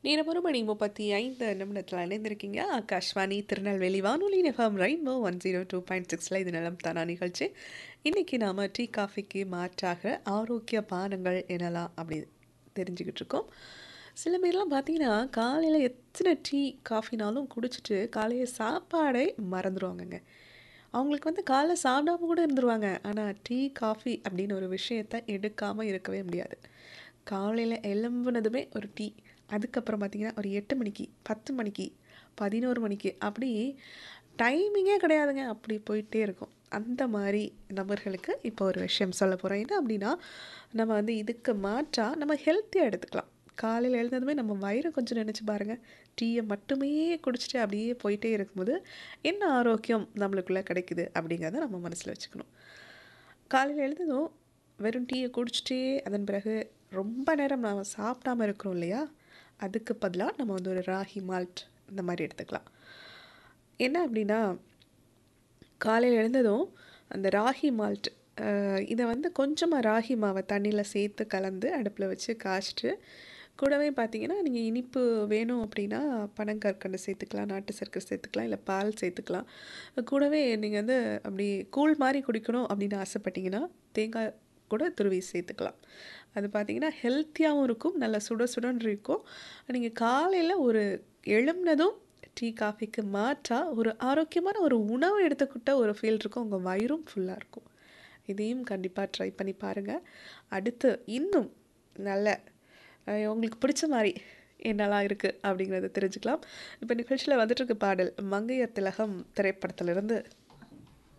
நேரம் ஒரு மணி முப்பத்தி ஐந்து நிமிடத்தில் இணைந்திருக்கீங்க ஆகாஷ்வாணி திருநெல்வேலி வானொலி நிகம் rainbow one zero two point சிக்ஸில் இது நிலம் தானா நிகழ்ச்சி இன்றைக்கி நாம் டீ காஃபிக்கு மாற்றாக ஆரோக்கிய பானங்கள் என்னலாம் அப்படி தெரிஞ்சுக்கிட்டு இருக்கோம் சில பேர்லாம் பார்த்தீங்கன்னா காலையில் எத்தனை டீ காஃபினாலும் குடிச்சிட்டு காலையில் சாப்பாடே மறந்துடுவாங்கங்க அவங்களுக்கு வந்து காலைல சாப்பிடாம கூட இருந்துருவாங்க ஆனால் டீ காஃபி அப்படின்னு ஒரு விஷயத்த எடுக்காமல் இருக்கவே முடியாது காலையில் எலும்புனதுமே ஒரு டீ அதுக்கப்புறம் பார்த்திங்கன்னா ஒரு எட்டு மணிக்கு பத்து மணிக்கு பதினோரு மணிக்கு அப்படி டைமிங்கே கிடையாதுங்க அப்படி போயிட்டே இருக்கும் அந்த மாதிரி நபர்களுக்கு இப்போ ஒரு விஷயம் சொல்ல போகிறேன் என்ன அப்படின்னா நம்ம வந்து இதுக்கு மாற்றாக நம்ம ஹெல்த்தியாக எடுத்துக்கலாம் காலையில் எழுந்ததுமே நம்ம வயிறை கொஞ்சம் நினச்சி பாருங்கள் டீயை மட்டுமே குடிச்சிட்டு அப்படியே போயிட்டே இருக்கும்போது என்ன ஆரோக்கியம் நம்மளுக்குள்ளே கிடைக்குது அப்படிங்கிறத நம்ம மனசில் வச்சுக்கணும் காலையில் எழுந்ததும் வெறும் டீயை குடிச்சிட்டே அதன் பிறகு ரொம்ப நேரம் நாம் சாப்பிடாம இருக்கிறோம் இல்லையா அதுக்கு பதிலாக நம்ம வந்து ஒரு ராகி மால்ட் இந்த மாதிரி எடுத்துக்கலாம் என்ன அப்படின்னா காலையில் எழுந்ததும் அந்த ராகி மால்ட் இதை வந்து கொஞ்சமாக ராகி மாவை தண்ணியில் சேர்த்து கலந்து அடுப்பில் வச்சு காய்ச்சிட்டு கூடவே பார்த்தீங்கன்னா நீங்கள் இனிப்பு வேணும் அப்படின்னா பனங்கற்கண்டு சேர்த்துக்கலாம் நாட்டு சர்க்கரை சேர்த்துக்கலாம் இல்லை பால் சேர்த்துக்கலாம் கூடவே நீங்கள் வந்து அப்படி கூழ் மாதிரி குடிக்கணும் அப்படின்னு ஆசைப்பட்டீங்கன்னா தேங்காய் கூட துருவி சேர்த்துக்கலாம் அது பார்த்தீங்கன்னா ஹெல்த்தியாகவும் இருக்கும் நல்ல சுட சுடன்னு இருக்கும் நீங்கள் காலையில் ஒரு எழும்பினதும் டீ காஃபிக்கு மாற்றாக ஒரு ஆரோக்கியமான ஒரு உணவு எடுத்துக்கிட்ட ஒரு ஃபீல் இருக்கும் உங்கள் வயிறும் ஃபுல்லாக இருக்கும் இதையும் கண்டிப்பாக ட்ரை பண்ணி பாருங்கள் அடுத்து இன்னும் நல்ல உங்களுக்கு பிடிச்ச மாதிரி என்னெல்லாம் இருக்குது அப்படிங்கிறத தெரிஞ்சுக்கலாம் இப்போ நிகழ்ச்சியில் வந்துட்டுருக்கு பாடல் மங்கையர் திலகம் திரைப்படத்திலிருந்து